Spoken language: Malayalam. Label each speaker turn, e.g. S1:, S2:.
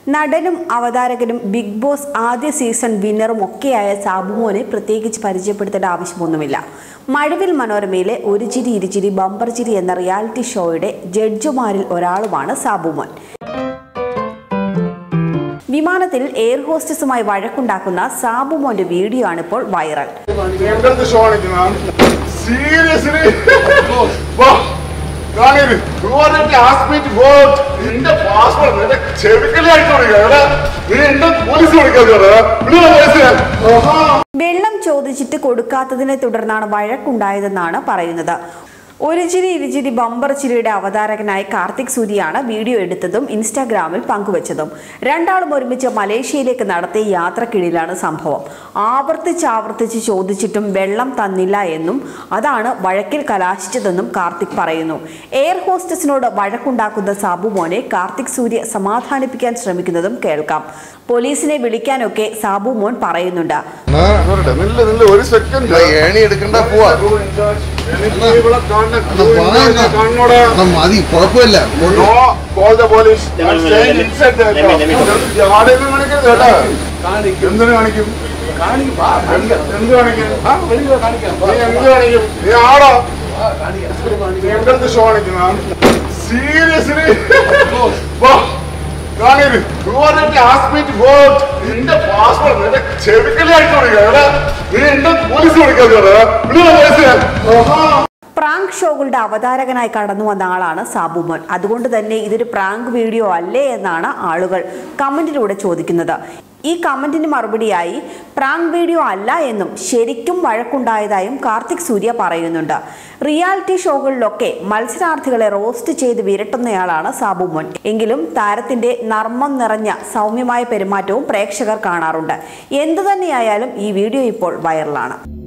S1: നടനും അവതാരകനും ബിഗ് ബോസ് ആദ്യ സീസൺ വിന്നറും ഒക്കെയായ സാബുമോനെ പ്രത്യേകിച്ച് പരിചയപ്പെടുത്തേണ്ട ആവശ്യമൊന്നുമില്ല മഴവിൽ മനോരമയിലെ ഒരു ചിരി ഇരുചിരി ബമ്പർ ചിരി എന്ന റിയാലിറ്റി ഷോയുടെ ജഡ്ജുമാരിൽ ഒരാളുമാണ് സാബുമോൻ വിമാനത്തിൽ എയർ ഹോസ്റ്റസുമായി വഴക്കുണ്ടാക്കുന്ന സാബുമോന്റെ വീഡിയോ ആണ് ഇപ്പോൾ വൈറൽ
S2: എന്റെ ഷോ കാണിക്കുന്ന സീരിയസ്ലി കാണരുത് You already asked me to vote. നിന്റെ പാസ്പോർട്ട് നിന്റെ ചെവിക്കലി അടിച്ചു കൊടുക്കുക നീ എന്റെ പോലീസ് കൊടുക്കാതെ
S1: വെള്ളം ചോദിച്ചിട്ട് കൊടുക്കാത്തതിനെ തുടർന്നാണ് വഴക്കുണ്ടായതെന്നാണ് പറയുന്നത് ഒരു ചിരി ഇരുചിരി ബമ്പർ ചിരിയുടെ അവതാരകനായ കാർത്തിക് സൂര്യയാണ് വീഡിയോ എടുത്തതും ഇൻസ്റ്റാഗ്രാമിൽ പങ്കുവച്ചതും രണ്ടാളും ഒരുമിച്ച് മലേഷ്യയിലേക്ക് നടത്തിയ യാത്രക്കിടയിലാണ് സംഭവം ആവർത്തിച്ച് ആവർത്തിച്ച് ചോദിച്ചിട്ടും വെള്ളം തന്നില്ല എന്നും അതാണ് വഴക്കിൽ കലാശിച്ചതെന്നും കാർത്തിക് പറയുന്നു എയർ ഹോസ്റ്റസിനോട് വഴക്കുണ്ടാക്കുന്ന സാബു മോനെ കാർത്തിക് സൂര്യ സമാധാനിപ്പിക്കാൻ ശ്രമിക്കുന്നതും കേൾക്കാം പോലീസിനെ വിളിക്കാനൊക്കെ സാബു മോൻ പറയുന്നുണ്ട്
S2: നില്ല നില്ല ഒരു സെക്കൻഡ്
S3: ഏണി എടുക്കണ്ട പോവാ
S2: കാണണോടാ
S3: എന്നാ മതി കുഴപ്പമില്ല
S2: നോ കോൾ ദ പോലീസ് ആടെയൊന്നും കാണിക്കരുത് കേട്ടോ എന്തിനു കാണിക്കും എന്ത് എന്ത് കാണിക്കും നീ എന്ത് കാണിക്കും നീ ആടോ നീ എന്റെ അടുത്ത് ഷോ കാണിക്കുന്ന സീരിയസ്ലി കാണരുത് You already asked me to vote. നിന്റെ പാസ്പോർട്ട് നിന്റെ ചെവിക്കലി അടിച്ചു കൊടുക്കുക നീ എന്റെ പോലീസ് കൊടുക്കാതെ
S1: പ്രാങ്ക് ഷോകളുടെ അവതാരകനായി കടന്നു വന്ന ആളാണ് സാബുമോൻ അതുകൊണ്ട് തന്നെ ഇതൊരു പ്രാങ്ക് വീഡിയോ അല്ലേ എന്നാണ് ആളുകൾ കമന്റിലൂടെ ചോദിക്കുന്നത് ഈ കമന്റിന് മറുപടിയായി പ്രാങ്ക് വീഡിയോ അല്ല എന്നും ശരിക്കും വഴക്കുണ്ടായതായും കാർത്തിക് സൂര്യ പറയുന്നുണ്ട് റിയാലിറ്റി ഷോകളിലൊക്കെ മത്സരാർത്ഥികളെ റോസ്റ്റ് ചെയ്ത് വിരട്ടുന്നയാളാണ് സാബുമോൻ എങ്കിലും താരത്തിന്റെ നർമ്മം നിറഞ്ഞ സൗമ്യമായ പെരുമാറ്റവും പ്രേക്ഷകർ കാണാറുണ്ട് എന്തു തന്നെയായാലും ഈ വീഡിയോ ഇപ്പോൾ വൈറലാണ്